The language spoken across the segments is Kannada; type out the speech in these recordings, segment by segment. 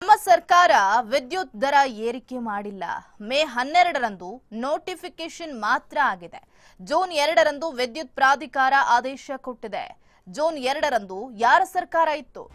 ನಮ್ಮ ಸರ್ಕಾರ ವಿದ್ಯುತ್ ದರ ಏರಿಕೆ ಮಾಡಿಲ್ಲ ಮೇ ಹನ್ನೆರಡರಂದು ನೋಟಿಫಿಕೇಶನ್ ಮಾತ್ರ ಆಗಿದೆ ಜೂನ್ ಎರಡರಂದು ವಿದ್ಯುತ್ ಪ್ರಾಧಿಕಾರ ಆದೇಶ ಕೊಟ್ಟಿದೆ ಜೂನ್ ಎರಡರಂದು ಯಾರ ಸರ್ಕಾರ ಇತ್ತು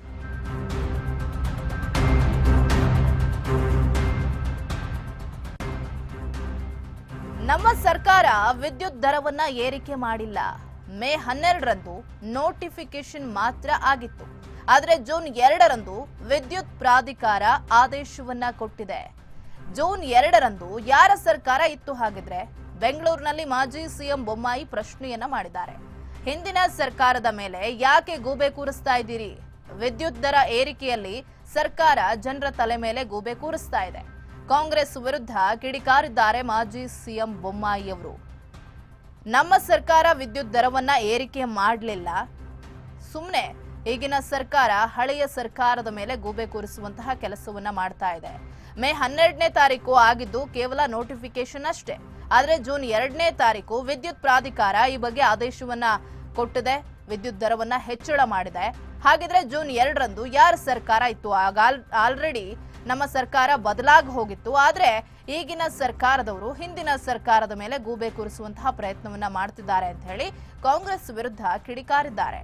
ನಮ್ಮ ಸರ್ಕಾರ ವಿದ್ಯುತ್ ದರವನ್ನ ಏರಿಕೆ ಮಾಡಿಲ್ಲ ಮೇ ಹನ್ನೆರಡರಂದು ನೋಟಿಫಿಕೇಶನ್ ಮಾತ್ರ ಆಗಿತ್ತು ಆದರೆ ಜೂನ್ ಎರಡರಂದು ವಿದ್ಯುತ್ ಪ್ರಾಧಿಕಾರ ಆದೇಶವನ್ನ ಕೊಟ್ಟಿದೆ ಜೂನ್ ಎರಡರಂದು ಯಾರ ಸರ್ಕಾರ ಇತ್ತು ಹಾಗಿದ್ರೆ ಬೆಂಗಳೂರಿನಲ್ಲಿ ಮಾಜಿ ಸಿಎಂ ಬೊಮ್ಮಾಯಿ ಪ್ರಶ್ನೆಯನ್ನ ಮಾಡಿದ್ದಾರೆ ಹಿಂದಿನ ಸರ್ಕಾರದ ಮೇಲೆ ಯಾಕೆ ಗೂಬೆ ಕೂರಿಸ್ತಾ ಇದ್ದೀರಿ ವಿದ್ಯುತ್ ದರ ಏರಿಕೆಯಲ್ಲಿ ಸರ್ಕಾರ ಜನರ ತಲೆ ಮೇಲೆ ಗೂಬೆ ಕೂರಿಸ್ತಾ ಇದೆ ಕಾಂಗ್ರೆಸ್ ವಿರುದ್ಧ ಕಿಡಿಕಾರಿದ್ದಾರೆ ಮಾಜಿ ಸಿಎಂ ಬೊಮ್ಮಾಯಿ ಅವರು ನಮ್ಮ ಸರ್ಕಾರ ವಿದ್ಯುತ್ ದರವನ್ನ ಏರಿಕೆ ಮಾಡಲಿಲ್ಲ ಸುಮ್ಮನೆ ಈಗಿನ ಸರ್ಕಾರ ಹಳೆಯ ಸರ್ಕಾರದ ಮೇಲೆ ಗೂಬೆ ಕೂರಿಸುವಂತಹ ಕೆಲಸವನ್ನ ಮಾಡ್ತಾ ಇದೆ ಮೇ ಹನ್ನೆರಡನೇ ತಾರೀಕು ಆಗಿದ್ದು ಕೇವಲ ನೋಟಿಫಿಕೇಶನ್ ಅಷ್ಟೇ ಆದ್ರೆ ಜೂನ್ ಎರಡನೇ ತಾರೀಕು ವಿದ್ಯುತ್ ಪ್ರಾಧಿಕಾರ ಈ ಬಗ್ಗೆ ಆದೇಶವನ್ನ ಕೊಟ್ಟಿದೆ ವಿದ್ಯುತ್ ದರವನ್ನ ಹೆಚ್ಚಳ ಮಾಡಿದೆ ಹಾಗಿದ್ರೆ ಜೂನ್ ಎರಡರಂದು ಯಾರ ಸರ್ಕಾರ ಇತ್ತು ಆಗ ಆಲ್ರೆಡಿ ನಮ್ಮ ಸರ್ಕಾರ ಬದಲಾಗಿ ಹೋಗಿತ್ತು ಆದ್ರೆ ಈಗಿನ ಸರ್ಕಾರದವರು ಹಿಂದಿನ ಸರ್ಕಾರದ ಮೇಲೆ ಗೂಬೆ ಕೂರಿಸುವಂತಹ ಪ್ರಯತ್ನವನ್ನ ಮಾಡ್ತಿದ್ದಾರೆ ಅಂತ ಹೇಳಿ ಕಾಂಗ್ರೆಸ್ ವಿರುದ್ಧ ಕಿಡಿಕಾರಿದ್ದಾರೆ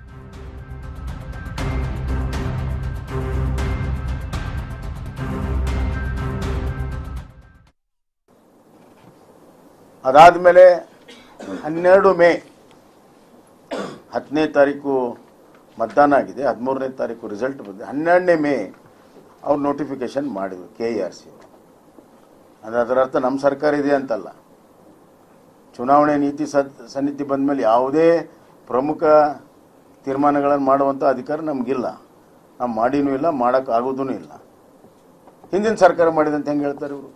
ಅದಾದಮೇಲೆ ಹನ್ನೆರಡು ಮೇ ಹತ್ತನೇ ತಾರೀಕು ಮತದಾನ ಆಗಿದೆ ಹದಿಮೂರನೇ ತಾರೀಕು ರಿಸಲ್ಟ್ ಬಂದಿದೆ ಹನ್ನೆರಡನೇ ಮೇ ಅವ್ರು ನೋಟಿಫಿಕೇಶನ್ ಮಾಡಿದ್ರು ಕೆ ಇ ಆರ್ ಸಿ ಅಂದರೆ ಅದರ ಅರ್ಥ ನಮ್ಮ ಸರ್ಕಾರ ಇದೆ ಅಂತಲ್ಲ ಚುನಾವಣೆ ನೀತಿ ಸದ್ ಸಮಿತಿ ಬಂದ ಮೇಲೆ ಯಾವುದೇ ಪ್ರಮುಖ ತೀರ್ಮಾನಗಳನ್ನು ಮಾಡುವಂಥ ಅಧಿಕಾರ ನಮಗಿಲ್ಲ ನಾವು ಮಾಡಿನೂ ಇಲ್ಲ ಮಾಡೋಕ್ಕೆ ಆಗೋದೂ ಇಲ್ಲ ಹಿಂದಿನ ಸರ್ಕಾರ ಮಾಡಿದಂತ ಹೆಂಗೆ ಹೇಳ್ತಾರೆ ಇವರು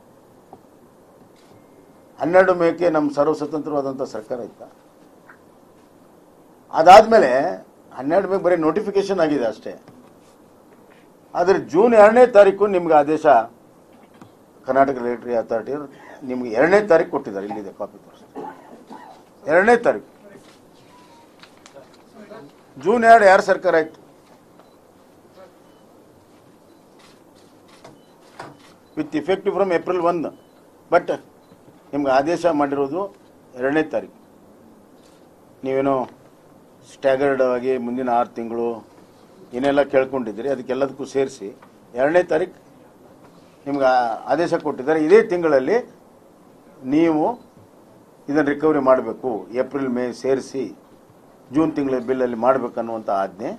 ಹನ್ನೆರಡು ಮೇಕೆ ನಮ್ಮ ಸರ್ವ ಸ್ವತಂತ್ರವಾದಂಥ ಸರ್ಕಾರ ಇತ್ತ ಅದಾದಮೇಲೆ ಹನ್ನೆರಡು ಮೇ ಬರೀ ನೋಟಿಫಿಕೇಶನ್ ಆಗಿದೆ ಅಷ್ಟೇ ಆದರೆ ಜೂನ್ ಎರಡನೇ ತಾರೀಕು ನಿಮ್ಗೆ ಆದೇಶ ಕರ್ನಾಟಕ ರೆಗ್ಯುಲೇಟರಿ ಅಥಾರಿಟಿ ನಿಮ್ಗೆ ಎರಡನೇ ತಾರೀಕು ಕೊಟ್ಟಿದ್ದಾರೆ ಇಲ್ಲಿದೆ ಕಾಪಿ ತೋರಿಸ್ತೀನಿ ಎರಡನೇ ತಾರೀಕು ಜೂನ್ ಎರಡು ಯಾರ ಸರ್ಕಾರ ಆಯ್ತು with effective from April one but ನಿಮ್ಗೆ ಆದೇಶ ಮಾಡಿರೋದು ಎರಡನೇ ತಾರೀಕು ನೀವೇನೋ ಸ್ಟ್ಯಾಗರ್ಡ್ ಆಗಿ ಮುಂದಿನ ಆರು ತಿಂಗಳು ಏನೆಲ್ಲ ಕೇಳ್ಕೊಂಡಿದ್ದೀರಿ ಅದಕ್ಕೆಲ್ಲದಕ್ಕೂ ಸೇರಿಸಿ ಎರಡನೇ ತಾರೀಕು ನಿಮ್ಗೆ ಆ- ಆದೇಶ ಕೊಟ್ಟಿದ್ದಾರೆ ಇದೇ ತಿಂಗಳಲ್ಲಿ ನೀವು ಇದನ್ನು ರಿಕವರಿ ಮಾಡಬೇಕು ಏಪ್ರಿಲ್ ಮೇ ಸೇರಿಸಿ ಜೂನ್ ತಿಂಗಳ ಬಿಲ್ಲಲ್ಲಿ ಮಾಡಬೇಕನ್ನುವಂಥ ಆಜ್ಞೆ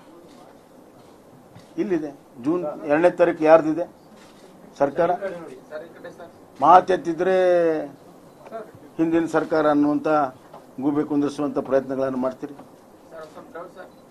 ಇಲ್ಲಿದೆ ಜೂನ್ ಎರಡನೇ ತಾರೀಕು ಯಾರ್ದಿದೆ ಸರ್ಕಾರ ಮಾತೆತ್ತಿದ್ರೆ ಹಿಂದಿನ ಸರ್ಕಾರ ಅನ್ನುವಂಥ ಗೂಬೆ ಕುಂದಿರಿಸುವಂಥ ಪ್ರಯತ್ನಗಳನ್ನು ಮಾಡ್ತೀರಿ